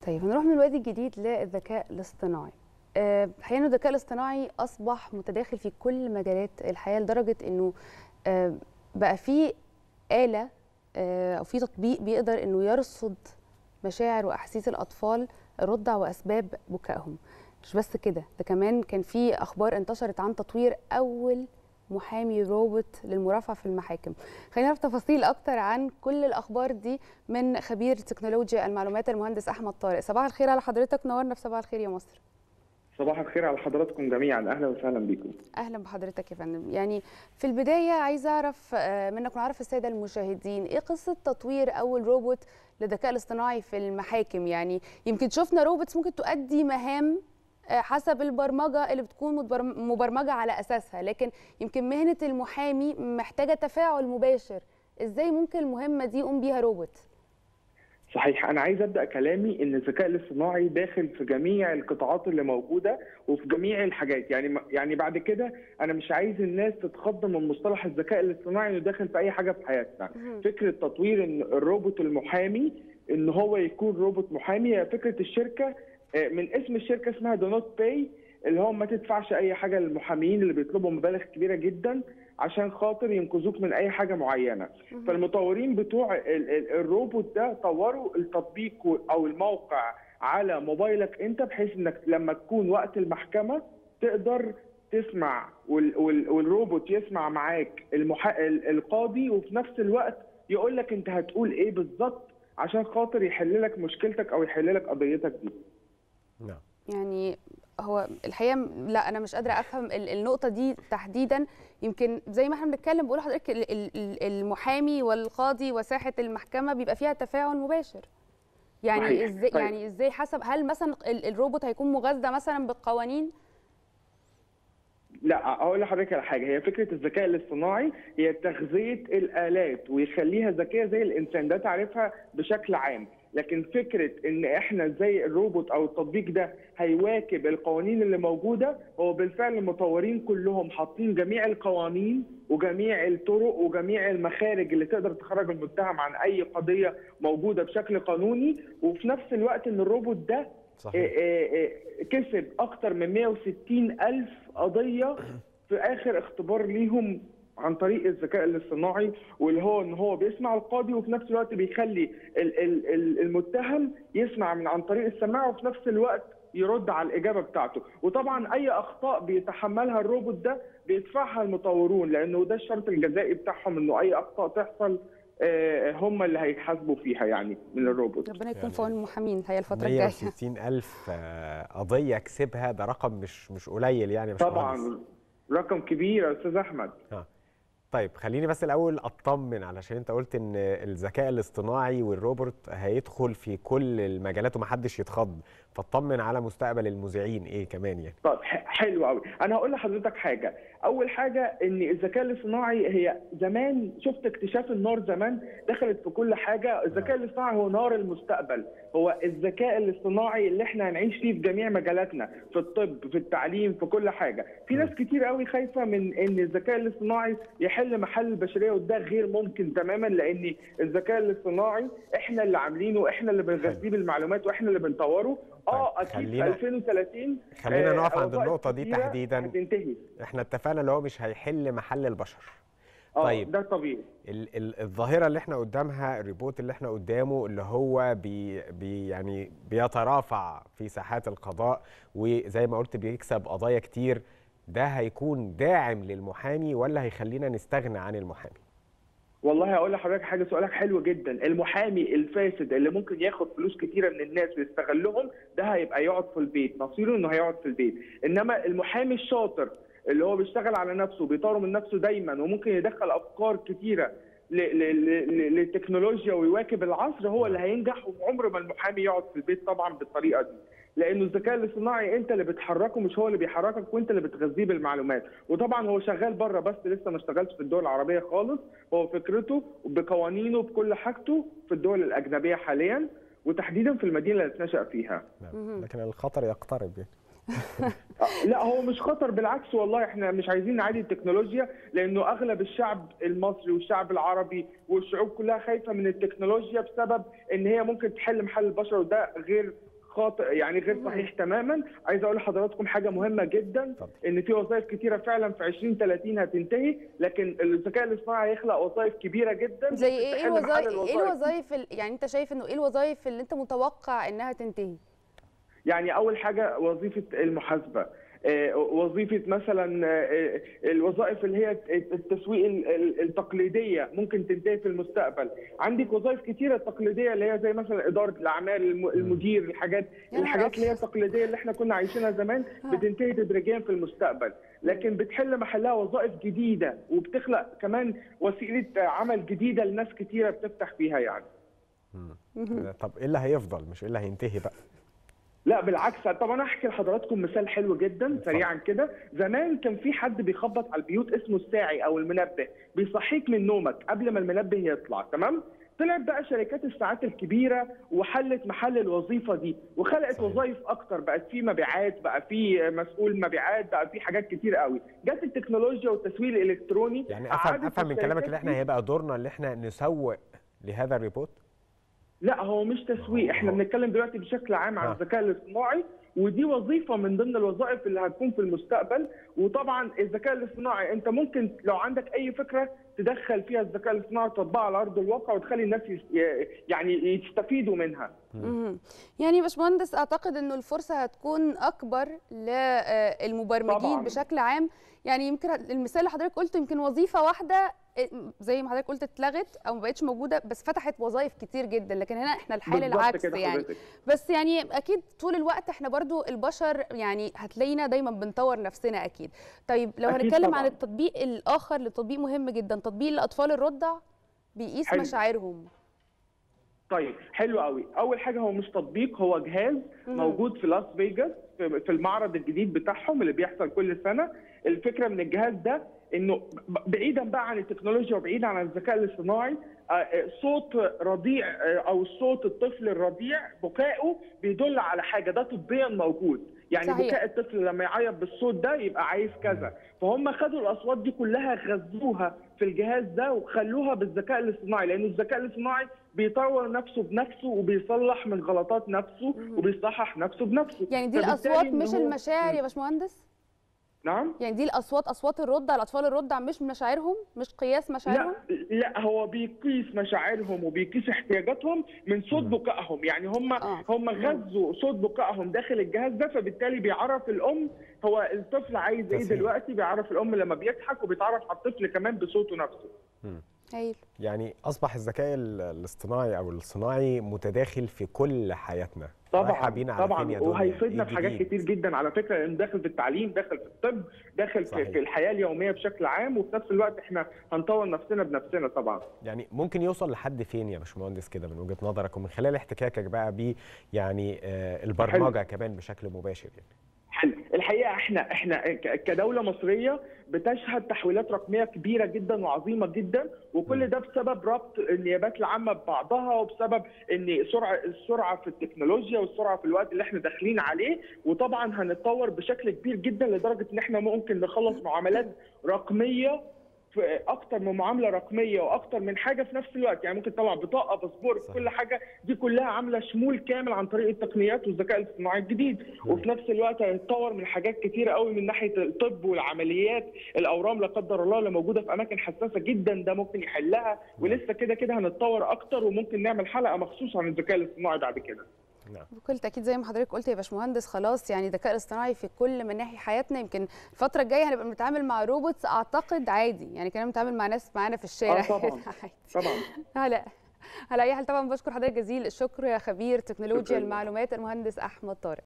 طيب هنروح من الوادي الجديد للذكاء الاصطناعي آه، الحقيقه انه الذكاء الاصطناعي اصبح متداخل في كل مجالات الحياه لدرجه انه آه، بقى في آلة آه، او في تطبيق بيقدر انه يرصد مشاعر واحاسيس الاطفال رضع واسباب بكائهم مش بس كده ده كمان كان في اخبار انتشرت عن تطوير اول محامي روبوت للمرافعه في المحاكم خلينا نعرف تفاصيل اكتر عن كل الاخبار دي من خبير تكنولوجيا المعلومات المهندس احمد طارق صباح الخير على حضرتك نورنا في صباح الخير يا مصر صباح الخير على حضراتكم جميعا اهلا وسهلا بكم اهلا بحضرتك يا فندم يعني في البدايه عايزه اعرف آه، منك ونعرف الساده المشاهدين ايه قصه تطوير اول روبوت للذكاء الاصطناعي في المحاكم يعني يمكن شفنا روبوتس ممكن تؤدي مهام آه، حسب البرمجه اللي بتكون متبرم- مبرمجه على اساسها لكن يمكن مهنه المحامي محتاجه تفاعل مباشر ازاي ممكن المهمه دي يقوم بيها روبوت صحيح انا عايز ابدا كلامي ان الذكاء الاصطناعي داخل في جميع القطاعات اللي موجوده وفي جميع الحاجات يعني يعني بعد كده انا مش عايز الناس تتخض من مصطلح الذكاء الاصطناعي انه داخل في اي حاجه في حياتنا مهم. فكره تطوير ان الروبوت المحامي ان هو يكون روبوت محامي هي فكره الشركه آه، من اسم الشركه اسمها دو نوت باي اللي هو ما تدفعش اي حاجه للمحامين اللي بيطلبوا مبالغ كبيره جدا عشان خاطر ينقذوك من اي حاجه معينه فالمطورين بتوع ال- ال- الروبوت ده طوروا التطبيق و- او الموقع على موبايلك انت بحيث انك لما تكون وقت المحكمه تقدر تسمع وال- وال- والروبوت يسمع معاك المحا... ال- القاضي وفي نفس الوقت يقول لك انت هتقول ايه بالظبط عشان خاطر يحل لك مشكلتك او يحل لك قضيتك دي نعم يعني هو الحقيقه م- لا انا مش قادره افهم ال- النقطه دي تحديدا يمكن زي ما احنا بنتكلم بقول لحضرتك ال- ال- ال- المحامي والقاضي وساحه المحكمه بيبقى فيها تفاعل مباشر يعني صحيح. ازاي طيب. يعني ازاي حسب هل مثلا ال- الروبوت هيكون مغذى مثلا بالقوانين لا اقول لحضرتك على حاجه هي فكره الذكاء الاصطناعي هي تغذيه الالات ويخليها ذكيه زي الانسان ده تعرفها بشكل عام لكن فكره ان احنا زي الروبوت او التطبيق ده هيواكب القوانين اللي موجوده هو بالفعل المطورين كلهم حاطين جميع القوانين وجميع الطرق وجميع المخارج اللي تقدر تخرج المتهم عن اي قضيه موجوده بشكل قانوني وفي نفس الوقت ان الروبوت ده صحيح إيه إيه إيه كسب اكتر من 160 الف قضيه في اخر اختبار ليهم عن طريق الذكاء الاصطناعي واللي هو ان هو بيسمع القاضي وفي نفس الوقت بيخلي ال- ال- ال- المتهم يسمع من عن طريق السماعه وفي نفس الوقت يرد على الاجابه بتاعته وطبعا اي اخطاء بيتحملها الروبوت ده بيدفعها المطورون لانه ده الشرط الجزائي بتاعهم انه اي اخطاء تحصل آه، هم اللي هيحاسبوا فيها يعني من الروبوت ربنا يكون يعني في عون المحامين هي الفتره الجايه 160 ألف آه، قضية كسبها ده رقم مش مش قليل يعني مش مهندس. طبعا رقم كبير يا استاذ احمد طيب خليني بس الأول أطمن علشان أنت قلت إن الذكاء الاصطناعي والروبوت هيدخل في كل المجالات ومحدش يتخض فاطمن على مستقبل المذيعين إيه كمان يعني طب ح- حلو قوي انا هقول لحضرتك حاجه اول حاجه ان الذكاء الاصطناعي هي زمان شفت اكتشاف النار زمان دخلت في كل حاجه الذكاء الاصطناعي هو نار المستقبل هو الذكاء الاصطناعي اللي احنا هنعيش فيه في جميع مجالاتنا في الطب في التعليم في كل حاجه في ناس كتير قوي خايفه من ان الذكاء الاصطناعي يحل محل البشريه وده غير ممكن تماما لان الذكاء الاصطناعي احنا اللي عاملينه احنا اللي بنغذيه بالمعلومات واحنا اللي بنطوره اه طيب، اكيد خلينا- في 2030 خلينا آه، نقف عند وظائف النقطة دي كتيرة تحديداً. هتنتهي إحنا اتفقنا اللي هو مش هيحل محل البشر اه طيب. ده طبيعي ال ال الظاهرة اللي احنا قدامها الريبوت اللي احنا قدامه اللي هو بي بي يعني بيترافع في ساحات القضاء وزي ما قلت بيكسب قضايا كتير ده هيكون داعم للمحامي ولا هيخلينا نستغنى عن المحامي؟ والله هقول لحضرتك حاجه سؤالك حلو جدا المحامي الفاسد اللي ممكن ياخد فلوس كتيره من الناس ويستغلهم ده هيبقى يقعد في البيت مصيره انه هيقعد في البيت انما المحامي الشاطر اللي هو بيشتغل على نفسه بيطور من نفسه دايما وممكن يدخل افكار كتيره ل- ل- ل- للتكنولوجيا ويواكب العصر هو اللي هينجح وعمر ما المحامي يقعد في البيت طبعا بالطريقه دي لانه الذكاء الاصطناعي انت اللي بتحركه مش هو اللي بيحركك وانت اللي بتغذيه بالمعلومات وطبعا هو شغال بره بس لسه ما اشتغلش في الدول العربيه خالص هو فكرته بقوانينه بكل حاجته في الدول الاجنبيه حاليا وتحديدا في المدينه اللي اتنشأ فيها نعم. لكن الخطر يقترب يعني آه، لا هو مش خطر بالعكس والله احنا مش عايزين نعادي التكنولوجيا لانه اغلب الشعب المصري والشعب العربي والشعوب كلها خايفه من التكنولوجيا بسبب ان هي ممكن تحل محل البشر وده غير خاطئ يعني غير صحيح تماما عايز اقول لحضراتكم حاجه مهمه جدا اتفضل. ان في وظائف كتيره فعلا في 2030 هتنتهي لكن الذكاء الاصطناعي هيخلق وظائف كبيره جدا زي ايه ايه تحل محل الوظائف ايه الوظائف ال- يعني انت شايف انه ايه الوظائف اللي انت متوقع انها تنتهي يعني اول حاجه وظيفه المحاسبه آه، وظيفه مثلا آه، الوظائف اللي هي التسويق ال- ال- التقليديه ممكن تنتهي في المستقبل عندك وظائف كتيره تقليديه اللي هي زي مثلا اداره الاعمال الم- المدير الحاجات يا نهار الحاجات اللي هي أبيض. التقليديه اللي احنا كنا عايشينها زمان آه. بتنتهي تدريجيا في المستقبل لكن بتحل محلها وظائف جديده وبتخلق كمان وسيله عمل جديده لناس كتيره بتفتح فيها يعني طب ايه اللي هيفضل مش ايه اللي هينتهي بقى لا بالعكس طب انا احكي لحضراتكم مثال حلو جدا سريعا كده زمان كان في حد بيخبط على البيوت اسمه الساعي او المنبه بيصحيك من نومك قبل ما المنبه يطلع تمام طلعت بقى شركات الساعات الكبيره وحلت محل الوظيفه دي وخلقت صحيح. وظائف اكتر بقت في مبيعات بقى في مسؤول مبيعات بقى في حاجات كتير قوي جت التكنولوجيا والتسويق الالكتروني يعني افهم أعادت افهم من كلامك الشركات اللي احنا دي- هيبقى دورنا اللي احنا نسوق لهذا الريبوت لا هو مش تسويق احنا هو- بنتكلم دلوقتي بشكل عام عن آه. الذكاء الاصطناعي ودي وظيفه من ضمن الوظائف اللي هتكون في المستقبل وطبعا الذكاء الاصطناعي انت ممكن لو عندك اي فكره تدخل فيها الذكاء الاصطناعي وتطبقها على ارض الواقع وتخلي الناس يس- ي- يعني يستفيدوا منها مهم. يعني يا باشمهندس اعتقد انه الفرصه هتكون اكبر للمبرمجين طبعاً. بشكل عام يعني يمكن المثال اللي حضرتك قلته يمكن وظيفه واحده إيه، زي ما حضرتك قلت اتلغت او ما بقتش موجوده بس فتحت وظائف كتير جدا لكن هنا احنا الحال بالظبط العكس كده يعني حضرتك. بس يعني اكيد طول الوقت احنا برضو البشر يعني هتلاقينا دايما بنطور نفسنا اكيد طيب لو أكيد هنتكلم طبعاً. عن التطبيق الاخر لتطبيق مهم جدا تطبيق الاطفال الرضع بيقيس حلو. مشاعرهم طيب حلو قوي اول حاجه هو مش تطبيق هو جهاز مهم. موجود في لاس فيجاس في في المعرض الجديد بتاعهم اللي بيحصل كل سنه الفكره من الجهاز ده انه ب- بعيدا بقى عن التكنولوجيا وبعيدا عن الذكاء الاصطناعي آه، آه، صوت رضيع آه، او صوت الطفل الرضيع بكائه بيدل على حاجه ده طبيا موجود يعني صحيح. بكاء الطفل لما يعيط بالصوت ده يبقى عايز كذا فهم خدوا الاصوات دي كلها غذوها في الجهاز ده وخلوها بالذكاء الاصطناعي لان الذكاء الاصطناعي بيطور نفسه بنفسه وبيصلح من غلطات نفسه وبيصحح نفسه بنفسه يعني دي فبالتالي الاصوات إن مش هو- المشاعر يا باشمهندس نعم يعني دي الاصوات اصوات الرضع الاطفال الرضع مش مشاعرهم مش قياس مشاعرهم لا لا هو بيقيس مشاعرهم وبيقيس احتياجاتهم من صوت بكائهم يعني هم آه. هم غذوا صوت بكائهم داخل الجهاز ده فبالتالي بيعرف الام هو الطفل عايز ايه تسهيل. دلوقتي بيعرف الام لما بيضحك وبيتعرف على الطفل كمان بصوته نفسه هايل يعني اصبح الذكاء ال- الاصطناعي او الصناعي متداخل في كل حياتنا رايحة طبعا بينا على فين طبعا يا دنيا؟ وهيفيدنا إيه في حاجات جديد؟ كتير جدا على فكره لانه داخل في التعليم داخل في الطب داخل في, صحيح. في الحياه اليوميه بشكل عام وفي نفس الوقت احنا هنطور نفسنا بنفسنا طبعا يعني ممكن يوصل لحد فين يا باشمهندس كده من وجهه نظرك ومن خلال احتكاكك بقى ب يعني آه، البرمجه كمان بشكل مباشر يعني حلو الحقيقه احنا احنا ك- كدوله مصريه بتشهد تحويلات رقميه كبيره جدا وعظيمه جدا وكل ده بسبب ربط النيابات العامه ببعضها وبسبب ان سرعه السرعه في التكنولوجيا والسرعه في الوقت اللي احنا داخلين عليه وطبعا هنتطور بشكل كبير جدا لدرجه ان احنا ممكن نخلص معاملات رقميه في اكتر من معامله رقميه واكتر من حاجه في نفس الوقت يعني ممكن طبعا بطاقه باسبور صحيح. كل حاجه دي كلها عامله شمول كامل عن طريق التقنيات والذكاء الاصطناعي الجديد وفي نفس الوقت هيتطور من حاجات كتيره قوي من ناحيه الطب والعمليات الاورام لا قدر الله اللي موجوده في اماكن حساسه جدا ده ممكن يحلها ولسه كده كده هنتطور اكتر وممكن نعمل حلقه مخصوص عن الذكاء الاصطناعي بعد كده نعم بكل تاكيد زي ما حضرتك قلت يا باشمهندس خلاص يعني الذكاء الاصطناعي في كل مناحي حياتنا يمكن الفتره الجايه هنبقى بنتعامل مع روبوتس اعتقد عادي يعني كنا بنتعامل مع ناس معانا في الشارع آه طبعاً. عادي. طبعا على على اي حال طبعا بشكر حضرتك جزيل الشكر يا خبير تكنولوجيا شكراً. المعلومات المهندس احمد طارق